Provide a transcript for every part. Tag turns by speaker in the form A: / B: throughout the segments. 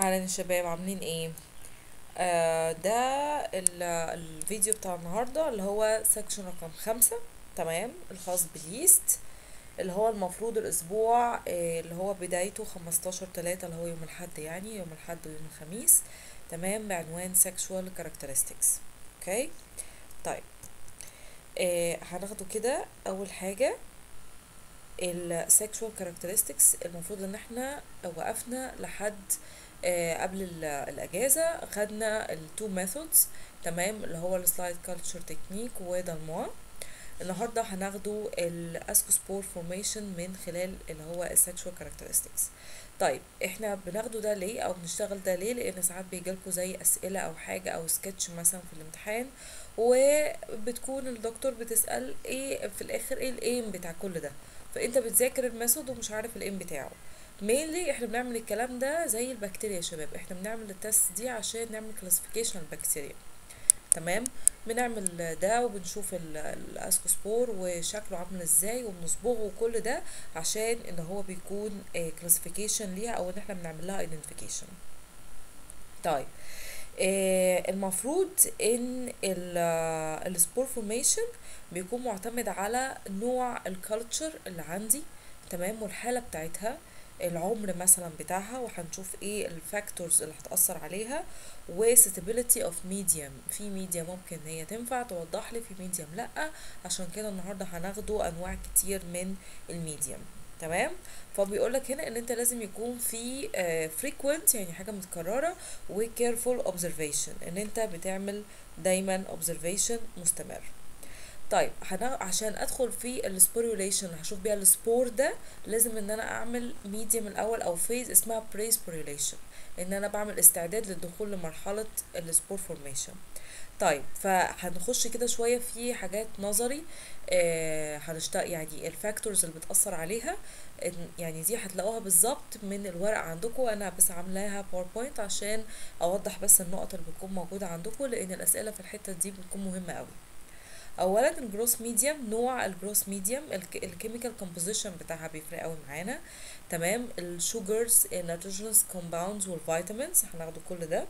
A: اهلا يا شباب عاملين ايه آه ده ال- الفيديو بتاع النهارده اللي هو سكشن رقم خمسة تمام الخاص باليست اللي هو المفروض الاسبوع آه اللي هو بدايته خمستاشر تلاتة اللي هو يوم الحد يعني يوم الحد ويوم الخميس تمام بعنوان sexual characteristics اوكي طيب آه هناخده كده اول حاجة ال sexual characteristics المفروض ان احنا وقفنا لحد آه قبل ال- الاجازة خدنا ال two methods تمام اللي هو السلايد كالتشر تكنيك ودالموا النهارده هناخده الاسكوسبور فورميشن من خلال اللي هو السكشوال كاركترستكس طيب احنا بناخده ده ليه او بنشتغل ده ليه لان ساعات بيجيلكوا زي اسئله او حاجه او سكتش مثلا في الامتحان وبتكون الدكتور بتسال ايه في الاخر ايه الايم بتاع كل ده فانت بتذاكر الميثود ومش عارف الايم بتاعه مينلي احنا بنعمل الكلام ده زي البكتيريا يا شباب احنا بنعمل التست دي عشان نعمل كلاسيفيكيشن البكتيريا تمام بنعمل ده وبنشوف ال- الاسكوسبور وشكله عامل ازاي وبنصبغه وكل ده عشان ان هو بيكون كلاسيفيكيشن ليها او ان احنا بنعمل لها ايدنتيفيكيشن طيب آه المفروض ان السبور فورميشن بيكون معتمد على نوع الكالتشر اللي عندي تمام والحالة بتاعتها العمر مثلا بتاعها وهنشوف ايه الفاكتورز اللي هتأثر عليها و suitability of medium في ميديا ممكن هي تنفع توضح لي في ميديم لا عشان كده النهارده هناخده انواع كتير من الميديم تمام فبيقول لك هنا ان انت لازم يكون في uh, frequent يعني حاجه متكرره و careful observation ان انت بتعمل دايما observation مستمر طيب هنا عشان ادخل في السبوريوليشن هشوف بيها السبور ده لازم ان انا اعمل ميديم الاول او فيز اسمها بري سبوريوليشن ان انا بعمل استعداد للدخول لمرحله السبور فورميشن طيب فهنخش كده شويه في حاجات نظري آه هنشتغل يعني الفاكتورز اللي بتاثر عليها إن- يعني دي هتلاقوها بالظبط من الورق عندكم انا بس عاملاها باوربوينت عشان اوضح بس النقط اللي بتكون موجوده عندكم لان الاسئله في الحته دي بتكون مهمه قوي اولا الجروس ميديوم نوع الجروس ميديوم الكيميكال كومبوزيشن بتاعها بيفرق قوي معانا تمام الشوجرز النيتروجينز كومباوندز والفيتامينز هناخده كل ده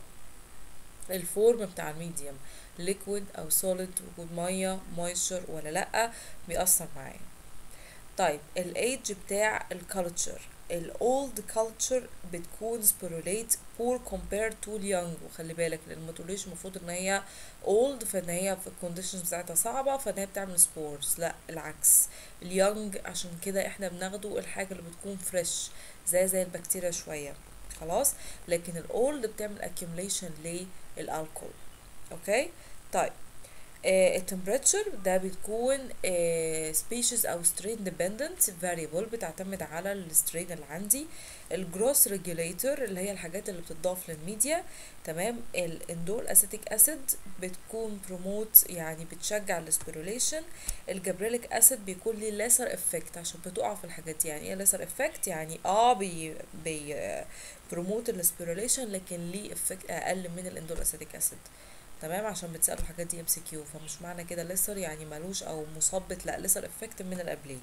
A: الفورم بتاع الميديوم ليكويد او سوليد وجود ميه مويستشر ولا لا بيأثر معايا طيب الايدج بتاع الكالتشر الاولد كالتشر بتكون سبيروليت بور كومبير تو اليونج وخلي بالك لان ما تقوليش المفروض ان هي اولد فان هي في الكونديشنز بتاعتها صعبه فان هي بتعمل سبورز لا العكس اليونج عشان كده احنا بناخده الحاجه اللي بتكون فريش زي زي البكتيريا شويه خلاص لكن الاولد بتعمل accumulation للالكول اوكي طيب التمبريتشر ده بتكون سبيشيز او سترين ديبندنت فاريبل بتعتمد على السترين اللي عندي الجروس ريجوليتور اللي هي الحاجات اللي بتضاف للميديا تمام الاندول اسيتيك اسيد بتكون بروموت يعني بتشجع السبيروليشن الجبريليك اسيد بيكون ليه ليسر افكت عشان بتقع في الحاجات دي يعني ايه ليسر افكت يعني اه بي بي بروموت السبيروليشن لكن ليه افكت اقل من الاندول اسيتيك اسيد تمام عشان بتسألوا الحاجات دي ام سي كيو فمش معنى كده ليسر يعني ملوش او مثبت لا ليسر افكت من الابليد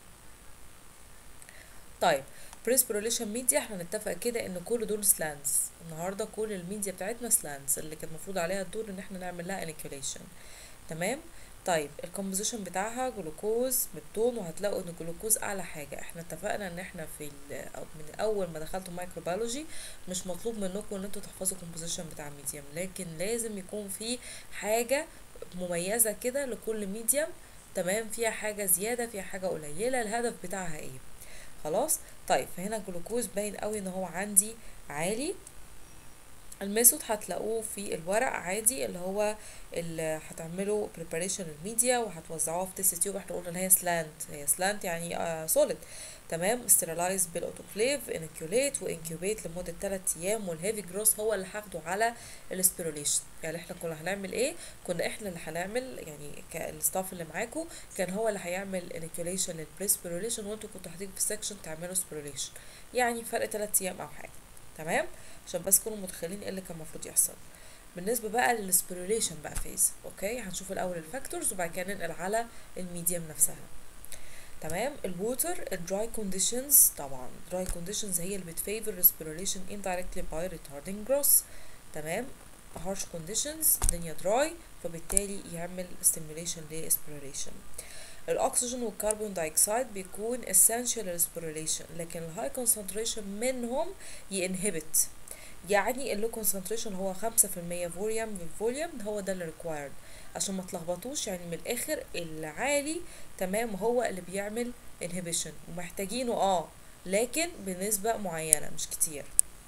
A: طيب بريسبروليشن ميديا احنا نتفق كده ان كل دول سلانس النهارده كل الميديا بتاعتنا سلانس اللي كان المفروض عليها الدور ان احنا نعمل لها انيكيوليشن تمام طيب الكومبوزيشن بتاعها جلوكوز ميبتون وهتلاقوا ان الجلوكوز اعلى حاجه احنا اتفقنا ان احنا في ال- أو من اول ما دخلتوا مايكروبيولوجي مش مطلوب منكم ان انتوا تحفظوا الكومبوزيشن بتاع الميديم لكن لازم يكون في حاجه مميزه كده لكل ميديم تمام فيها حاجه زياده فيها حاجه قليله الهدف بتاعها ايه خلاص طيب فهنا الجلوكوز باين قوي ان هو عندي عالي الميثود هتلاقوه في الورق عادي اللي هو اللي هتعملوا preparation الميديا وهتوزعوها في تيست تيوب احنا قلنا ان هي سلانت هي سلانت يعني آه سوليد تمام ستيرلايز بالاوتوكليف انكيوليت وانكيوبيت لمده 3 ايام والهيفي جروس هو اللي هاخده على السبيروليشن يعني احنا كنا هنعمل ايه كنا احنا اللي هنعمل يعني الستاف اللي معاكم كان هو اللي هيعمل انكيوليشن للبريسبيروليشن وانتوا كنتوا هتيجوا في السكشن تعملوا سبيروليشن يعني فرق 3 ايام او حاجه تمام عشان بس تكونوا متخيلين ايه اللي كان المفروض يحصل بالنسبه بقى للسبيروليشن بقى فيز اوكي هنشوف الاول الفاكتورز وبعد كده ننقل على الميديم نفسها تمام الووتر الدراي كونديشنز طبعا دراي كونديشنز هي اللي بتفيفر respiration indirectly by retarding growth تمام harsh conditions الدنيا دراي فبالتالي يعمل stimulation للإسبيريشن الأكسجين والكربون دايوكسيد بيكون essential للإسبيريشن لكن الهاي concentration منهم ينهبت يعني اللو concentration هو خمسة في المية فوليوم بالفوليوم هو ده اللي required عشان ما تلخبطوش يعني من الآخر العالي تمام هو اللي بيعمل inhibition ومحتاجينه اه لكن بنسبة معينة مش كتير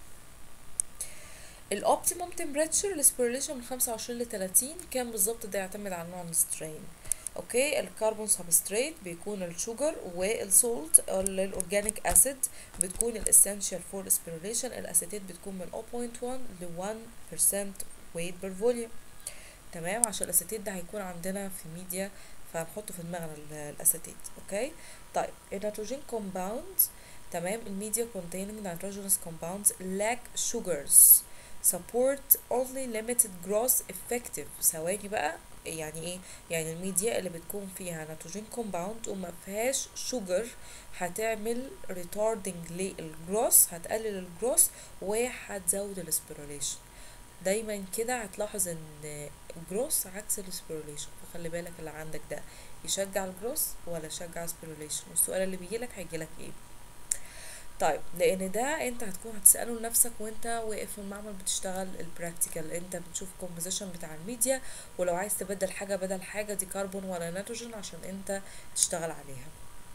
A: الاوبتيموم تمبريتشر الاسبيريشن من 25 ل 30 كام بالظبط ده يعتمد على نوع السترين اوكي الكربون سبستريت بيكون الشوجر والسولت الاورجانيك اسيد بتكون الاسينشال فور اسبيريشن الاسيتيت بتكون من 0.1 ل 1% ويت بير فوليوم تمام عشان الاسيتيت ده هيكون عندنا في ميديا فهنحطه في دماغنا الاسيتيت اوكي طيب النيتروجين كومباوندز تمام الميديا containing nitrogenous compounds lack sugars support only limited growth effective ثواني بقى يعني ايه يعني الميديا اللي بتكون فيها نيتروجين كومباوند وما فيهاش شوجر هتعمل retarding للجروس هتقلل الجروس وهتزود الاسبيريشن دايما كده هتلاحظ ان الجروس عكس الاسبيريشن فخلي بالك اللي عندك ده يشجع الجروس ولا يشجع اسبيريشن والسؤال اللي بيجيلك هيجيلك ايه طيب لان ده انت هتكون هتساله لنفسك وانت واقف في المعمل بتشتغل البراكتيكال انت بتشوف الكومبوزيشن بتاع الميديا ولو عايز تبدل حاجه بدل حاجه دي كربون ولا نيتروجين عشان انت تشتغل عليها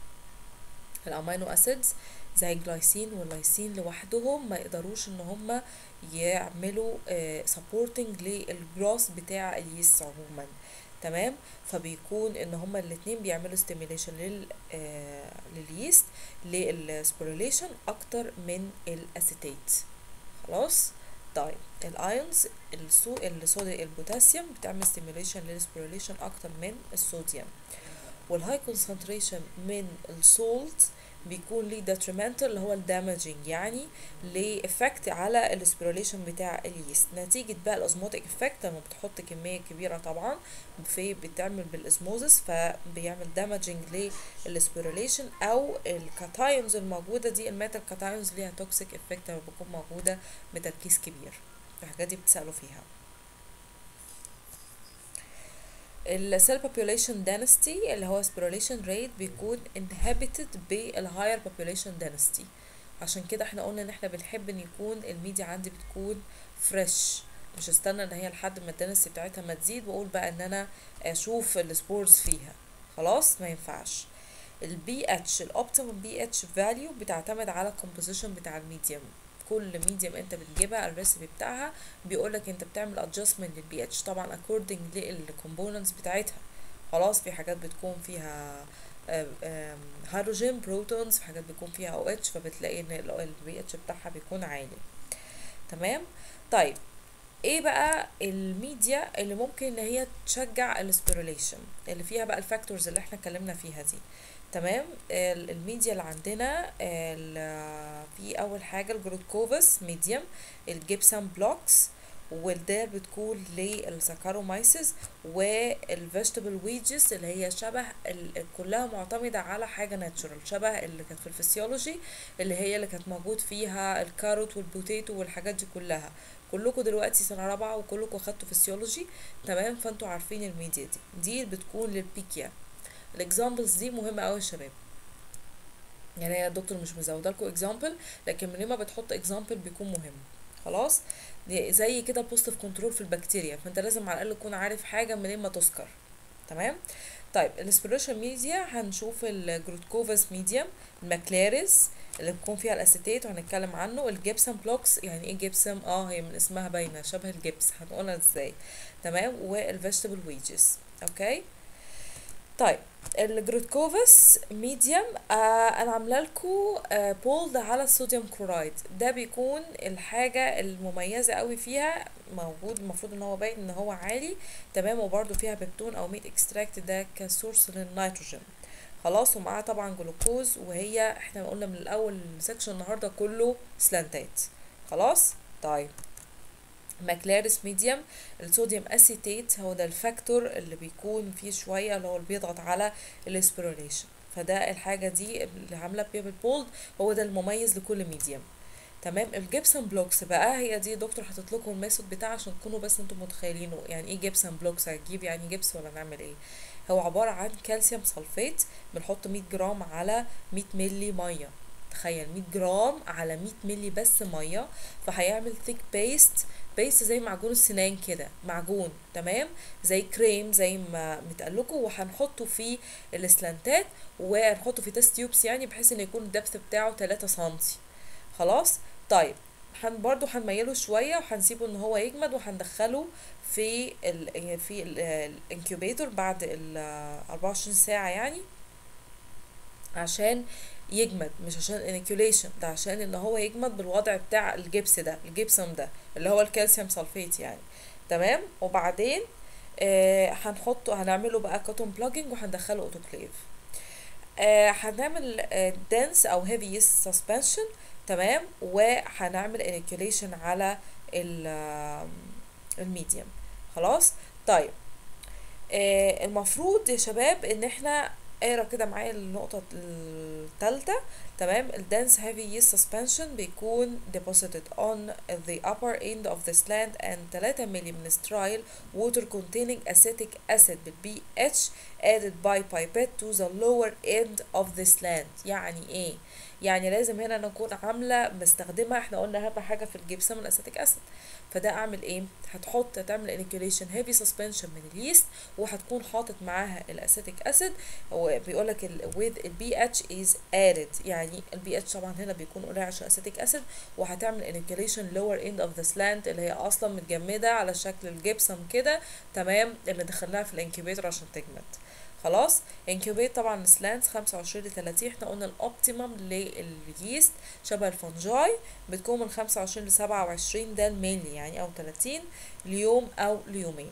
A: الامينو اسيدز زي الجلايسين واللايسين لوحدهم ما يقدروش ان هم يعملوا سبورتنج للجروس بتاع اليست عموما تمام فبيكون ان هما الاتنين بيعملوا ستيميليشن لل آه لليست للسبوريليشن اكتر من الاسيتيت خلاص طيب الايونز السو الصوديوم البوتاسيوم بتعمل ستيميليشن للسبوريليشن اكتر من الصوديوم والهاي كونسنتريشن من السولت بيكون ليه detrimental اللي هو الدامجنج يعني ليه افكت على الاسبيريشن بتاع اليست نتيجة بقى الازموتيك افكت لما بتحط كمية كبيرة طبعا في بتعمل بالاسموزس فبيعمل دامجنج للاسبيريشن او الكاتايونز الموجودة دي الميتال كاتايونز ليها توكسيك افكت لما بتكون موجودة بتركيز كبير الحاجات دي بتسألوا فيها السيل population density اللي هو aspiration rate بيكون inhabited بالhigher population density عشان كده احنا قلنا ان احنا بنحب ان يكون الميديا عندي بتكون فريش مش استنى ان هي لحد ما الدنسيتي بتاعتها ما تزيد واقول بقى ان انا اشوف السبورز فيها خلاص ما ينفعش البي اتش الاوبتيمم بي اتش فاليو بتعتمد على الكومبوزيشن بتاع الميديوم كل ميديوم انت بتجيبها الريسبي بتاعها بيقولك انت بتعمل ادجستمنت للبي اتش طبعا اكوردنج للكومبوننتس بتاعتها خلاص في حاجات بتكون فيها هيدروجين بروتونز في حاجات بيكون فيها او اتش فبتلاقي ان البي اتش بتاعها بيكون عالي تمام طيب ايه بقى الميديا اللي ممكن ان هي تشجع الاسبيريليشن اللي فيها بقى الفاكتورز اللي احنا اتكلمنا فيها دي تمام الميديا اللي عندنا في اول حاجه الجلوكوفس ميديوم الجبسون بلوكس والده بتكون للسكارومايسيس والفيجيتابل ويجز اللي هي شبه كلها معتمدة على حاجة ناتشورال شبه اللي كانت في الفسيولوجي اللي هي اللي كانت موجود فيها الكاروت والبوتيتو والحاجات دي كلها كلكم دلوقتي سنة رابعة وكلكم خدتوا فسيولوجي تمام فانتوا عارفين الميديا دي دي بتكون للبيكيا الاكزامبلز دي مهمة قوي يا شباب يعني هي الدكتور مش مزوده لكم اكزامبل لكن من ما بتحط اكزامبل بيكون مهم خلاص زي كده البوزيتيف كنترول في البكتيريا فانت لازم على الاقل تكون عارف حاجه منين ما تذكر تمام طيب الاسبريشن ميديا هنشوف الجلوكوفاس ميديوم الماكلاريز اللي بيكون فيها الاسيتيت وهنتكلم عنه الجبسم بلوكس يعني ايه جبسم اه هي من اسمها باينه شبه الجبس هنقولها ازاي تمام والفيجيتابل ويجز اوكي طيب الجلوكوفاس ميديوم آه انا عامله لكم آه بولد على الصوديوم كلورايد ده بيكون الحاجه المميزه قوي فيها موجود المفروض ان هو باين ان هو عالي تمام وبرده فيها بيبتون او ميت اكستراكت ده كسورس للنيتروجين خلاص ومعاها طبعا جلوكوز وهي احنا قلنا من الاول سكشن النهارده كله سلانتات خلاص طيب ماكلاريس ميديوم الصوديوم اسيتيت هو ده الفاكتور اللي بيكون فيه شويه اللي هو اللي بيضغط على الاسبيريشن فده الحاجة دي اللي عاملة بيبل بولد هو ده المميز لكل ميديم تمام الجبسون بلوكس بقى هي دي دكتور حاطط لكم الميثود بتاعها عشان تكونوا بس انتم متخيلينه يعني ايه جبسون بلوكس هتجيب يعني جبس ولا نعمل ايه هو عبارة عن كالسيوم سلفيت بنحط 100 جرام على 100 ملي مية تخيل 100 جرام على 100 ملي بس مية فهيعمل ثيك بيست بيست زي معجون السنان كده معجون تمام زي كريم زي ما متقلكوا وهنحطه في الاسلانتات وهنحطه في تيست تيوبس يعني بحيث ان يكون الدبث بتاعه 3 سنتي خلاص طيب هن برضو هنميله شويه وهنسيبه ان هو يجمد وهندخله في ال في الانكيوبيتور بعد ال 24 ساعه يعني عشان يجمد مش عشان الانكيوليشن ده عشان ان هو يجمد بالوضع بتاع الجبس ده الجبسون ده اللي هو الكالسيوم سلفيت يعني تمام وبعدين آه هنحطه هنعمله بقى كوتون بلاجنج وهندخله اوتوكليف آه هنعمل آه دنس او هيفي سسبنشن تمام وهنعمل انكيوليشن على الميديم خلاص طيب آه المفروض يا شباب ان احنا اقرا كده معايا النقطة التالتة تمام الدنس heavy yeast suspension بيكون deposited on the upper end of the slant and 3 ملي من sterile water containing acetic acid بال pH added by pipette to the lower end of the slant يعني ايه يعني لازم هنا نكون عامله مستخدمه احنا قلنا اهم حاجه في الجبسون الاسيتيك اسيد فده اعمل ايه هتحط هتعمل انكيوليشن هيفي سسبنشن من اليست وهتكون حاطط معاها الاسيتيك اسيد وبيقول لك with البي اتش از added يعني البي اتش طبعا هنا بيكون قليل عشان اسيتيك اسيد وهتعمل انكيوليشن lower end of the slant اللي هي اصلا متجمده على شكل الجبسون كده تمام اللي دخلناها في الانكيوبيتر عشان تجمد خلاص انكيوبيت طبعا سلانس 25 ل 30 احنا قلنا الاوبتيمم لليست شبه الفنجاي بتكون من 25 ل 27 ده المينلي يعني او 30 ليوم او ليومين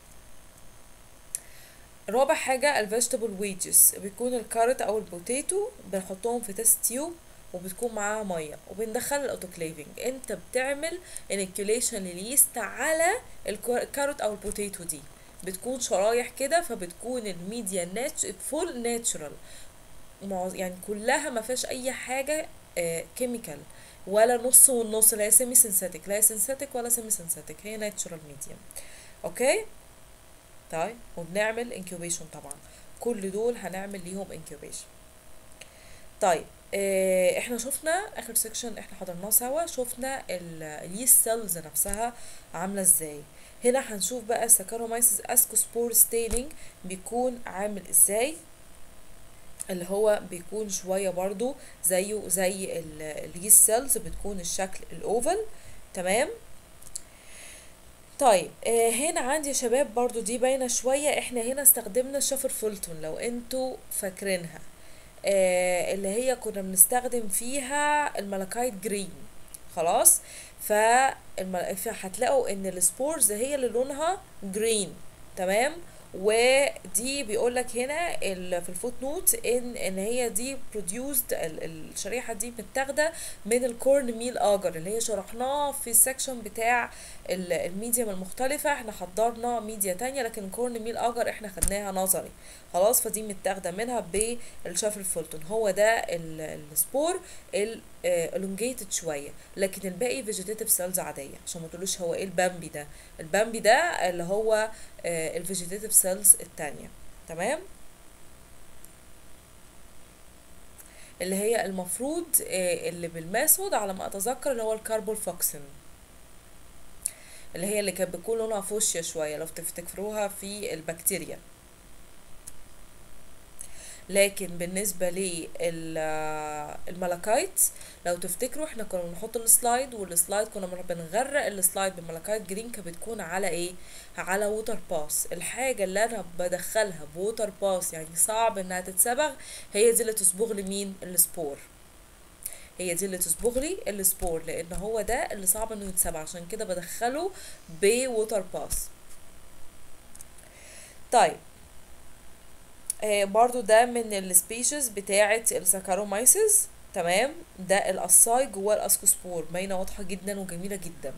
A: رابع حاجة الفيجيتابل ويجز بيكون الكارت او البوتيتو بنحطهم في تيست تيوب وبتكون معاها ميه وبندخل الاوتوكليفنج انت بتعمل انكيوليشن لليست على الكاروت او البوتيتو دي بتكون شرايح كده فبتكون الميديا ناتش فول ناتشرال يعني كلها ما فيهاش اي حاجه آه كيميكال ولا نص والنص لا سيمي سينثيتك لا سينثيتك ولا سيمي سينثيتك هي ناتشرال ميديم اوكي طيب وبنعمل انكيوبيشن طبعا كل دول هنعمل ليهم انكيوبيشن طيب اه احنا شفنا اخر سيكشن احنا حضرناه سوا شفنا اليست سيلز نفسها عامله ازاي هنا هنشوف بقى السكارومايسيس اسكوسبور ستيننج بيكون عامل ازاي اللي هو بيكون شوية برضو زيه زي اليست سيلز بتكون الشكل الاوفل تمام طيب آه هنا عندي يا شباب برضو دي باينة شوية احنا هنا استخدمنا شفر فولتون لو انتوا فاكرينها آه اللي هي كنا بنستخدم فيها الملكايت جرين خلاص فهتلاقوا ان السبورز هي اللي لونها جرين تمام ودي بيقول لك هنا في الفوت نوت ان ان هي دي بروديوسد الشريحه دي متاخده من الكورن ميل اجر اللي هي شرحناه في السكشن بتاع الميديم المختلفه احنا حضرنا ميديا تانية لكن الكورن ميل اجر احنا خدناها نظري خلاص فدي متاخده منها بالشافل فولتون هو ده السبور الونجيتد شويه لكن الباقي فيجيتيف سيلز عاديه عشان ما تقولوش هو ايه البامبي ده البامبي ده اللي هو الفيجيتيف سيلز التانية تمام اللي هي المفروض اللي بالماسود على ما اتذكر اللي هو الكاربولفوكسين اللي هي اللي كانت بتكون لونها فوشيا شويه لو تفتكروها في البكتيريا لكن بالنسبه للملكايت لو تفتكروا احنا كنا بنحط السلايد والسلايد كنا بنغرق السلايد بالملكايت جرين كانت بتكون على ايه على ووتر باس الحاجه اللي انا بدخلها بووتر باس يعني صعب انها تتصبغ هي دي اللي تصبغ لي مين السبور هي دي اللي تصبغ لي السبور لان هو ده اللي صعب انه يتسبغ عشان كده بدخله بووتر باس طيب آه برضو ده من السبيشيز بتاعة السكارومايسيس تمام ده القصاي جواه الاسكوسبور باينه واضحه جدا وجميله جدا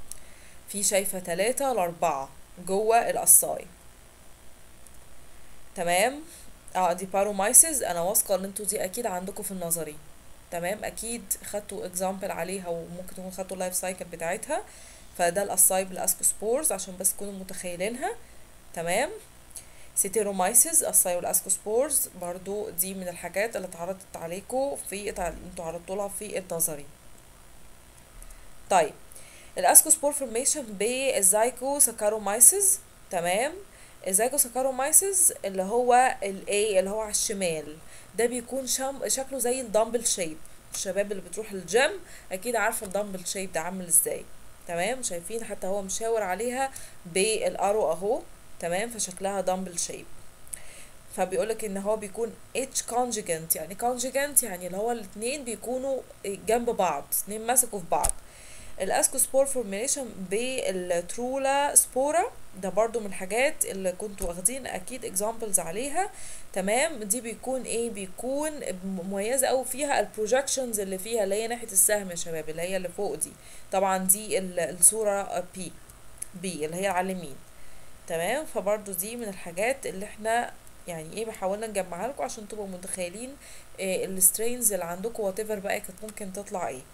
A: في شايفه تلاتة لأربعة جوه القصاي تمام اه دي بارومايسيس انا واثقه ان انتوا دي اكيد عندكم في النظري تمام اكيد خدتوا اكزامبل عليها وممكن تكونوا خدتوا اللايف سايكل بتاعتها فده الاسايب الاسكوسبورز عشان بس تكونوا متخيلينها تمام سيتيرومايسيس الساي والاسكوسبورز برضو دي من الحاجات اللي اتعرضت عليكم في انتوا عرضتوا لها في النظري طيب الاسكوسبور فورميشن بالزايكو ساكارومايسيس تمام الزايكو ساكارومايسيس اللي هو الايه اللي هو على الشمال ده بيكون شم شكله زي الدمبل شيب الشباب اللي بتروح الجيم اكيد عارفه الدمبل شيب ده عامل ازاي تمام شايفين حتى هو مشاور عليها بالارو اهو تمام فشكلها دمبل شيب فبيقولك ان هو بيكون اتش كونجيجنت يعني كونجيجنت يعني اللي هو الاتنين بيكونوا جنب بعض اتنين مسكوا في بعض الاسكوسبور فورميشن بالترولا سبورا ده برضو من الحاجات اللي كنتوا واخدين اكيد اكزامبلز عليها تمام دي بيكون ايه بيكون مميزه قوي فيها البروجكشنز اللي فيها اللي هي ناحيه السهم يا شباب اللي هي اللي فوق دي طبعا دي الصوره بي بي اللي هي على اليمين تمام فبرضو دي من الحاجات اللي احنا يعني ايه بحاولنا نجمعها لكم عشان تبقوا متخيلين إيه السترينز اللي عندكم وات ايفر بقى كانت ممكن تطلع ايه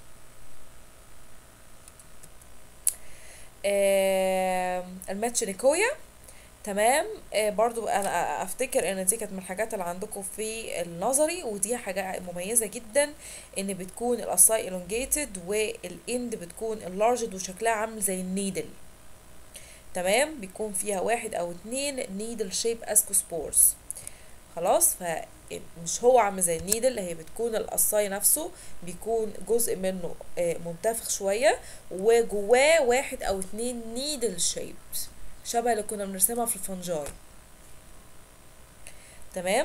A: آه الماتشنيكويا تمام آه برضو انا افتكر ان دي كانت من الحاجات اللي عندكم في النظري ودي حاجة مميزة جدا ان بتكون الاساي elongated والاند بتكون enlarged وشكلها عامل زي النيدل تمام بيكون فيها واحد او اتنين نيدل شيب اسكوسبورز خلاص فمش هو عامل زي النيدل هي بتكون القصاي نفسه بيكون جزء منه منتفخ شوية وجواه واحد او اتنين نيدل شيب شبه اللي كنا بنرسمها في الفنجاي تمام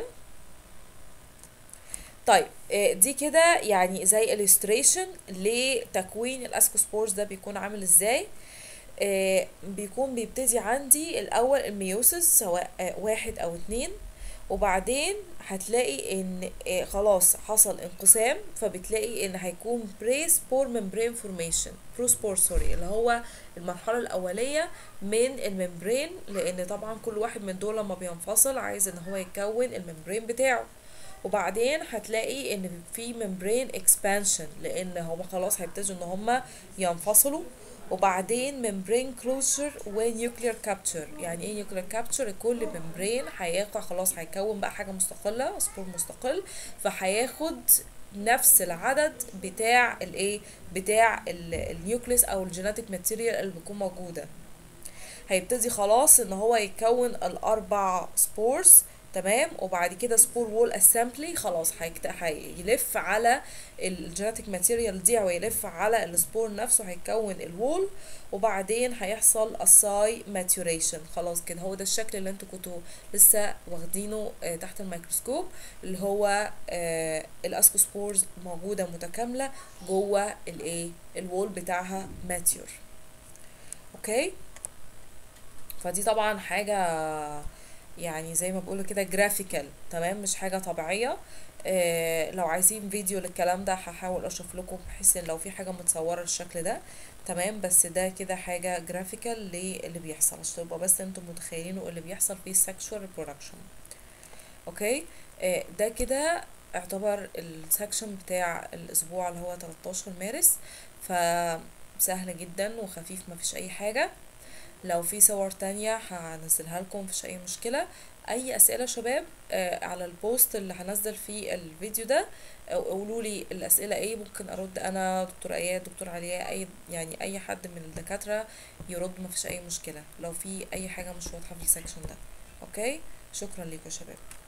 A: طيب دي كده يعني زي illustration لتكوين الاسكوسبورز ده بيكون عامل ازاي آه بيكون بيبتدي عندي الاول الميوسس سواء آه واحد او اتنين وبعدين هتلاقي ان آه خلاص حصل انقسام فبتلاقي ان هيكون بري سبور ممبرين فورميشن برو سبور سوري اللي هو المرحله الاوليه من الممبرين لان طبعا كل واحد من دول لما بينفصل عايز ان هو يكون الممبرين بتاعه وبعدين هتلاقي ان في ممبرين اكسبانشن لان هما خلاص هيبتدوا ان هما ينفصلوا وبعدين ممبرين كلوزر ونيوكلير كابتشر يعني ايه نيوكلير كابتشر كل ممبرين هيقع خلاص هيكون بقى حاجه مستقله سبور مستقل فهياخد نفس العدد بتاع الايه بتاع النيوكليس او الجيناتيك ماتيريال اللي بتكون موجوده هيبتدي خلاص ان هو يكون الاربع سبورز تمام وبعد كده سبور وول اسامبلي خلاص هيلف على الجيناتيك ماتيريال دي ويلف على السبور نفسه هيكون الوول وبعدين هيحصل الساي ماتوريشن خلاص كده هو ده الشكل اللي انتوا كنتوا لسه واخدينه آه تحت الميكروسكوب اللي هو آه الاسكوسبورز موجوده متكامله جوه الايه الوول بتاعها ماتيور اوكي فدي طبعا حاجه يعني زي ما بقولوا كده جرافيكال تمام مش حاجة طبيعية آه لو عايزين فيديو للكلام ده هحاول اشوف لكم بحيث ان لو في حاجة متصورة بالشكل ده تمام بس ده كده حاجة جرافيكال للي بيحصل عشان تبقى بس انتم متخيلين اللي بيحصل في السكشوال ريبرودكشن اوكي آه ده كده اعتبر السكشن بتاع الاسبوع اللي هو 13 مارس فسهل جدا وخفيف مفيش اي حاجة لو في صور تانية هنزلها لكم مفيش اي مشكلة اي اسئلة شباب آه على البوست اللي هنزل فيه الفيديو ده قولوا لي الاسئلة ايه ممكن ارد انا دكتور اياد دكتور علياء اي يعني اي حد من الدكاترة يرد مفيش اي مشكلة لو في اي حاجة مش واضحة في السكشن ده اوكي شكرا ليكم يا شباب